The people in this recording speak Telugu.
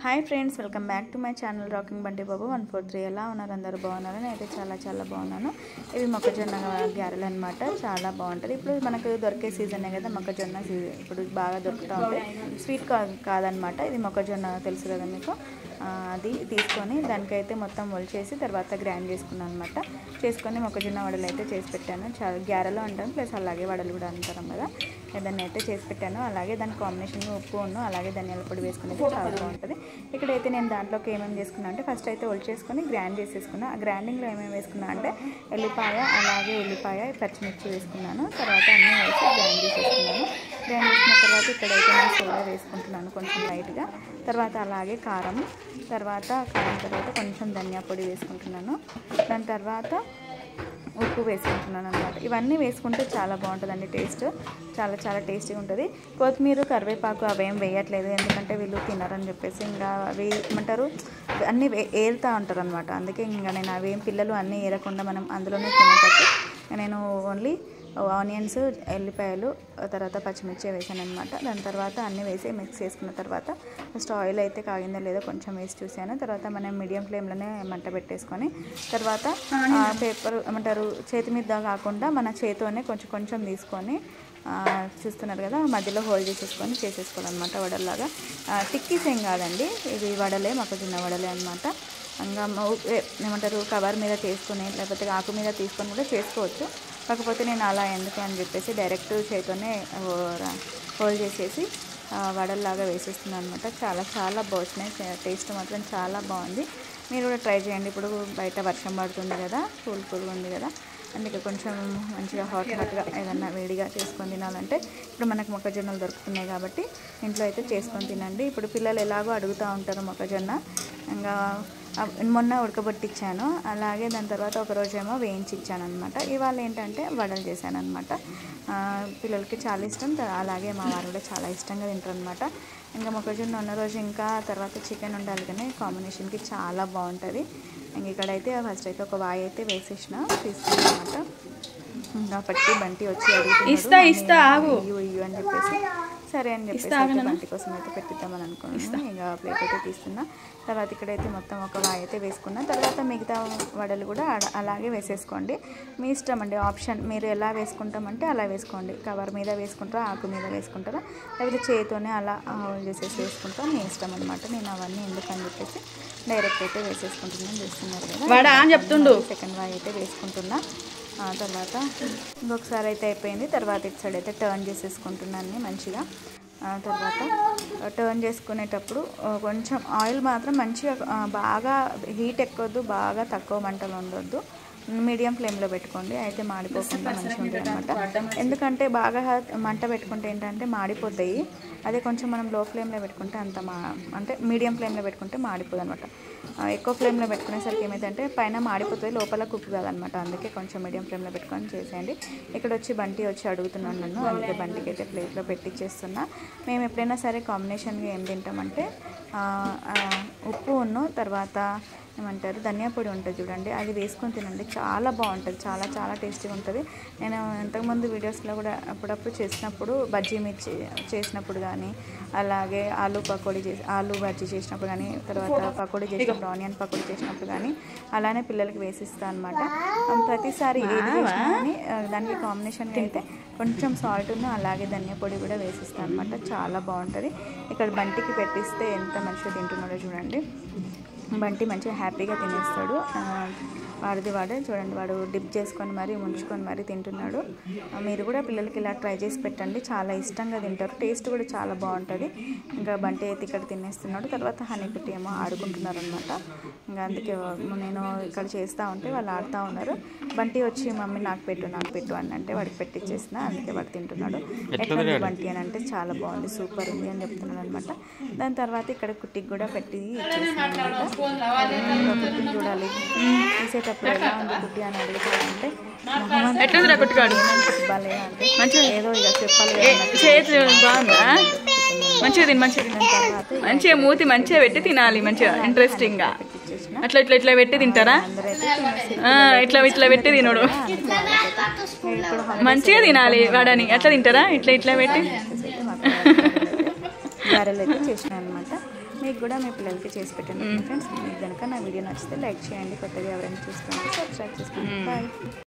Hi friends welcome back to my channel rocking Bandi Babu one four three ఎలా ఉన్నారు అందరూ బాగున్నారు నేనైతే చాలా చాలా బాగున్నాను ఇవి మొక్కజొన్న గ్యారెలు అనమాట చాలా బాగుంటుంది ఇప్పుడు మనకు దొరికే సీజనే కదా మొక్కజొన్న సీజన్ ఇప్పుడు బాగా దొరుకుతూ ఉంటాయి స్వీట్ కా కాదనమాట ఇది మొక్కజొన్న తెలుసు కదా మీకు ఆ, అది తీసుకొని దానికైతే మొత్తం ఒలిచేసి తర్వాత గ్రైండ్ చేసుకున్నాను అనమాట చేసుకొని మొక్కజొన్న వడలు అయితే చేసి పెట్టాను చాలా గ్యారెలు అంటాను ప్లస్ అలాగే వడలు కూడా అంటారు కదా దాన్ని అయితే చేసి పెట్టాను అలాగే దాని కాంబినేషన్ ఉప్పు ఉన్ను అలాగే ధనియాల పొడి వేసుకునేది చాలా బాగుంటుంది ఇక్కడైతే నేను దాంట్లోకి ఏమేమి చేసుకున్నా అంటే ఫస్ట్ అయితే ఒలిచేసుకొని గ్రైండ్ చేసేసుకున్నా ఆ గ్రైండింగ్లో ఏమేమి వేసుకున్నా అంటే ఎల్లిపాయ అలాగే ఉల్లిపాయ పచ్చిమిర్చి వేసుకున్నాను తర్వాత అన్నీ వేసి గ్రైండ్ చేసేసుకున్నాను గ్రైండ్ చేసిన తర్వాత ఇక్కడైతే నేను సోడా వేసుకుంటున్నాను కొంచెం లైట్గా తర్వాత అలాగే కారం తర్వాత కారం తర్వాత కొంచెం ధనియా పొడి వేసుకుంటున్నాను దాని తర్వాత ఉప్పు వేసుకుంటున్నాను అనమాట ఇవన్నీ వేసుకుంటే చాలా బాగుంటుందండి టేస్ట్ చాలా చాలా టేస్టీగా ఉంటుంది కొత్తిమీర కరివేపాకు అవేం వేయట్లేదు ఎందుకంటే వీళ్ళు తినరని చెప్పేసి ఇంకా అవి ఏమంటారు అన్నీ వే- ఏరుతూ ఉంటారు అనమాట అందుకే ఇంకా నేను అవేం పిల్లలు అన్నీ ఏరకుండా మనం అందులోనే తినేటట్టు నేను ఓన్లీ ఆనియన్స్ ఎల్లిపాయలు ఆ తర్వాత పచ్చిమిర్చి వేసాను అనమాట దాని తర్వాత అన్నీ వేసి మిక్స్ చేసుకున్న తర్వాత ఫస్ట్ ఆయిల్ అయితే కాగిందో లేదో కొంచెం వేసి చూసాను తర్వాత మనం మీడియం ఫ్లేమ్లోనే మంట పెట్టేసుకొని తర్వాత పేపర్ ఏమంటారు చేతి మీద కాకుండా మన చేతితోనే కొంచెం కొంచెం తీసుకొని ఆ, చూస్తున్నారు కదా మధ్యలో హోల్డ్ చేసేసుకొని చేసేసుకోవాలన్నమాట వడల్లాగా ఆ, టిక్కీస్ ఏం కాదండి ఇది వడలే మొక్కజొన్న వడలే అనమాట ఇంకా మ- ఏ- ఏమంటారు కవర్ మీద చేసుకొని లేకపోతే ఆకు మీద తీసుకొని కూడా చేసుకోవచ్చు కాకపోతే నేను అలా ఎందుకు అని చెప్పేసి డైరెక్ట్ చేతితోనే హోల్డ్ చేసేసి ఆ, వడల్లాగా వేసేస్తున్నాను అనమాట చాలా చాలా బాగున్నాయి టేస్ట్ మాత్రం చాలా బాగుంది మీరు కూడా ట్రై చేయండి ఇప్పుడు బయట వర్షం పడుతుంది కదా కూల్ కూల్గా ఉంది కదా అందుకే కొంచెం మంచిగా హాట్ హాట్గా ఏదన్నా వేడిగా చేసుకొని తినాలంటే ఇప్పుడు మనకు మొక్కజొన్నలు దొరుకుతున్నాయి కాబట్టి ఇంట్లో అయితే చేసుకొని తినండి ఇప్పుడు పిల్లలు ఎలాగో అడుగుతూ ఉంటారు మొక్కజొన్న ఇంకా అవ్- మొన్న ఉడకబెట్టిచ్చాను అలాగే దాని తర్వాత ఒక రోజేమో వేయించి ఇచ్చాను అనమాట ఇవాళ ఏంటంటే వడలు చేశాను అనమాట పిల్లలకి చాలా ఇష్టం త- అలాగే మా వారు కూడా చాలా ఇష్టంగా తింటారు అనమాట ఇంకా మొక్కజొన్న ఉన్న రోజు ఇంకా తర్వాత చికెన్ ఉండాలి కానీ కాంబినేషన్కి చాలా బాగుంటుంది ఇంక ఇక్కడైతే ఫస్ట్ అయితే ఒక వాయి అయితే వేసేసిన తీసుకున్నాను అనమాట ఇంకా పట్టి బంటి వచ్చి అడుగుతున్నాడు, ఇస్తా, "మమ్మీ, ఇస్తా, ఆగు." ఇయ్యు ఇయ్యు అని చెప్పేసి సరే అని చెప్పేసి అయితే బంటి కోసం అయితే పెట్టిద్దామని అనుకున్నాను ఇంకా ప్లేట్ అయితే తీస్తున్నా తర్వాత ఇక్కడైతే మొత్తం ఒక వాయి అయితే వేసుకున్నా తర్వాత మిగతా వడలు కూడా అడ- అలాగే వేసేసుకోండి మీ ఇష్టం అండి ఆప్షన్ మీరు ఎలా వేసుకుంటామంటే అలా వేసుకోండి కవర్ మీద వేసుకుంటారా ఆకు మీద వేసుకుంటారా లేకపోతే చేతితోనే అలా హోల్డ్ చేసేసి వేసుకుంటా మీ ఇష్టం అనమాట నేను అవన్నీ ఎందుకని చెప్పేసి డైరెక్ట్ అయితే వేసేసుకుంటున్నాను చూస్తున్నారు కదా వడ అని చెప్తుండు. సెకండ్ వాయి అయితే వేసుకుంటున్నా ఆ తర్వాత ఇంకొకసారి అయితే అయిపోయింది తర్వాత ఇటు సైడ్ అయితే టర్న్ చేసేసుకుంటున్నాను మంచిగా ఆ తర్వాత టర్న్ చేసుకునేటప్పుడు ఆ, కొంచెం ఆయిల్ మాత్రం మంచిగా ఆ, బాగా హీట్ ఎక్కొద్దు బాగా తక్కువ మంటలో ఉండొద్దు మీడియం ఫ్లేమ్లో పెట్టుకోండి అయితే మాడిపోకుండా మంచిగా ఉంటుంది అనమాట ఎందుకంటే బాగా మంట పెట్టుకుంటే ఏంటంటే మాడిపోతాయి అదే కొంచెం మనం లో ఫ్లేమ్లో పెట్టుకుంటే అంత మా అంటే మీడియం ఫ్లేమ్లో పెట్టుకుంటే మాడిపోదు అనమాట ఎక్కువ ఫ్లేమ్లో పెట్టుకునేసరికి ఏమైందంటే పైన మాడిపోతుంది లోపల కుక్ కాదనమాట అందుకే కొంచెం మీడియం ఫ్లేమ్లో పెట్టుకొని చేసేయండి ఇక్కడ వచ్చి బంటి వచ్చి అడుగుతున్నాను నన్ను అందుకే బంటికి అయితే ప్లేట్లో పెట్టిచ్చేస్తున్నా మేము ఎప్పుడైనా సరే కాంబినేషన్గా ఏం తింటామంటే ఆ, ఆ, ఉప్పు ఉన్ను తర్వాత ఏమంటారు ధనియా పొడి ఉంటుంది చూడండి అది వేసుకొని తినండి చాలా బాగుంటుంది చాలా చాలా టేస్టీగా ఉంటుంది నేను ఇంతకుముందు వీడియోస్లో కూడా అప్పుడప్పుడు చేసినప్పుడు బజ్జీ మిర్చి చేసినప్పుడు కానీ అలాగే ఆలు పకోడీ చేసి ఆలు బజ్జీ చేసినప్పుడు కానీ తర్వాత పకోడీ చేసినప్పుడు ఆనియన్ పకోడీ చేసినప్పుడు కానీ అలానే పిల్లలకి వేసిస్తాను అనమాట ప్రతిసారి ఏది చేసినా కానీ ఆ, దానికి కాంబినేషన్గా అయితే కొంచెం సాల్ట్ను అలాగే ధనియా పొడి కూడా వేసిస్తాను అనమాట చాలా బాగుంటుంది ఇక్కడ బంటికి పెట్టిస్తే ఎంత మంచిగా తింటున్నాడో చూడండి బంటి మంచిగా హ్యాపీగా తినేస్తాడు ఆ, వాడిది వాడే చూడండి వాడు డిప్ చేసుకొని మరీ ముంచుకొని మరీ తింటున్నాడు ఆ, మీరు కూడా పిల్లలకి ఇలా ట్రై చేసి పెట్టండి చాలా ఇష్టంగా తింటారు టేస్ట్ కూడా చాలా బాగుంటుంది ఇంకా బంటి అయితే ఇక్కడ తినేస్తున్నాడు తర్వాత హనీ కుట్టి ఏమో ఆడుకుంటున్నారు అనమాట ఇంకా అందుకే నేను ఇక్కడ చేస్తూ ఉంటే వాళ్ళు ఆడుతూ ఉన్నారు బంటి వచ్చి మమ్మీ నాకు పెట్టు నాకు పెట్టు అని అంటే వాడికి పెట్టిచ్చేసిన అందుకే వాడు తింటున్నాడు ఎట్లా ఉంది బంటి అని అంటే చాలా బాగుంది సూపర్ ఉంది అని చెప్తున్నాడు అనమాట దాని తర్వాత ఇక్కడ కుట్టికి కూడా పెట్టి ఇచ్చేసాను అనమాట కుట్టికి చూడాలి తీసేటప్పుడు ఎలా ఉంది కుట్టి అని అడుగుతాడంటే మొహం ఎట్లుందిరా కుట్టుకాడు భలే అంటే ఏదో ఇక చెప్పాలి కదా అన్నట్టు చేతి బాగుందా మంచిగా తిని మంచిగా తిని దాని తర్వాత మంచిగా మూతి మంచిగా పెట్టి తినాలి మంచిగా ఇంట్రెస్టింగ్ గా పెట్టిచ్చేసిన అట్లా ఇట్లా ఇట్లా పెట్టి తింటారా అందరైతే తినేసి ఆ, ఇట్లా ఇట్లా పెట్టి తినడు ఇప్పుడు మంచిగా తినాలి వాడని అట్లా తింటారా ఇట్లా ఇట్లా పెట్టి గారెలు అయితే చేసినాను అనమాట మీకు కూడా మీ పిల్లలకి చేసి పెట్టండి ఫ్రెండ్స్ మీకు కనుక నా వీడియో నచ్చితే లైక్ చేయండి కొత్తగా ఎవరైనా చూస్తుంటే సబ్స్క్రైబ్ చేసుకోండి బాయ్